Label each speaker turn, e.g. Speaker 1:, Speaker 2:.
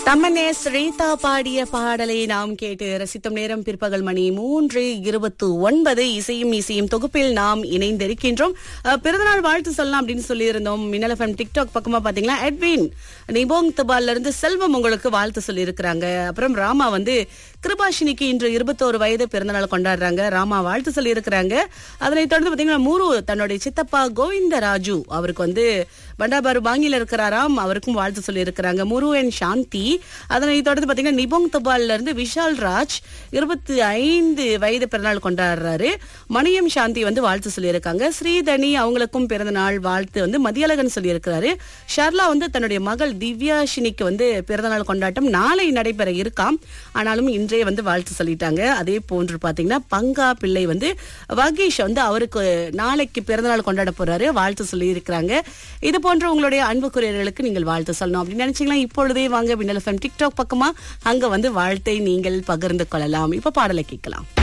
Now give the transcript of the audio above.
Speaker 1: தமனே ஸ்ரீதா பாடிய பாடலை நாம் கேட்டு ரசித்தும் நேரம் பிற்பகல் மணி மூன்று இருபத்து ஒன்பது இசையும் இசையும் தொகுப்பில் நாம் இணைந்திருக்கின்றோம் அஹ், பிறந்தநாள் வாழ்த்து சொல்லலாம் அப்படின்னு சொல்லியிருந்தோம் மின்னல் எஃப்எம் டிக்டாக் பக்கமா பாத்தீங்களா எட்வின் நிபோங் தபால்ல இருந்து செல்வம் உங்களுக்கு வாழ்த்து சொல்லியிருக்கிறாங்க அப்புறம் ராமா வந்து கிருபாஷினிக்கு இன்று இருபத்தோரு வயது பிறந்தநாள் கொண்டாடுறாங்க ராமா வாழ்த்து சொல்லியிருக்கிறாங்க அதனைத் தொடர்ந்து பாத்தீங்கன்னா மூரு தன்னுடைய சித்தப்பா கோவிந்தராஜு அவருக்கு வந்து பண்டாபாரு பாங்கில இருக்கிறாராம் அவருக்கும் வாழ்த்து சொல்லியிருக்கிறாங்க முரு அண்ட் சாந்தி அதனை தொடர்ந்து பாத்தீங்கன்னா நிபோங் தபால்ல இருந்து விஷால் ராஜ் இருபத்தி ஐந்து வயது பிறநாள் கொண்டாடுறாரு மணியம் சாந்தி வந்து வாழ்த்து சொல்லியிருக்காங்க ஸ்ரீதனி அவங்களுக்கும் பிறந்த நாள் வாழ்த்து வந்து மதியழகன் சொல்லியிருக்கிறாரு ஷர்லா வந்து தன்னுடைய மகள் திவ்யாஷினிக்கு வந்து பிறந்த நாள் கொண்டாட்டம் நாளை நடைபெற இருக்காம் ஆனாலும் இன்றைய வந்து வாழ்த்து சொல்லிட்டாங்க அதே போன்று பாத்தீங்கன்னா பங்கா பிள்ளை வந்து வகீஷ் வந்து அவருக்கு நாளைக்கு பிறந்தநாள் கொண்டாட போறாரு வாழ்த்து சொல்லி இருக்கிறாங்க இது போன்ற உங்களுடைய அன்புக்குரியர்களுக்கு நீங்கள் வாழ்த்து சொல்லணும் அப்படின்னு நினைச்சீங்களா இப்பொழுதே வாங்க விண்ணல் எஃப்எம் டிக்டாக் பக்கமா அங்க வந்து வாழ்த்தை நீங்கள் பகிர்ந்து கொள்ளலாம் இப்ப பாடலை கேட்கலாம்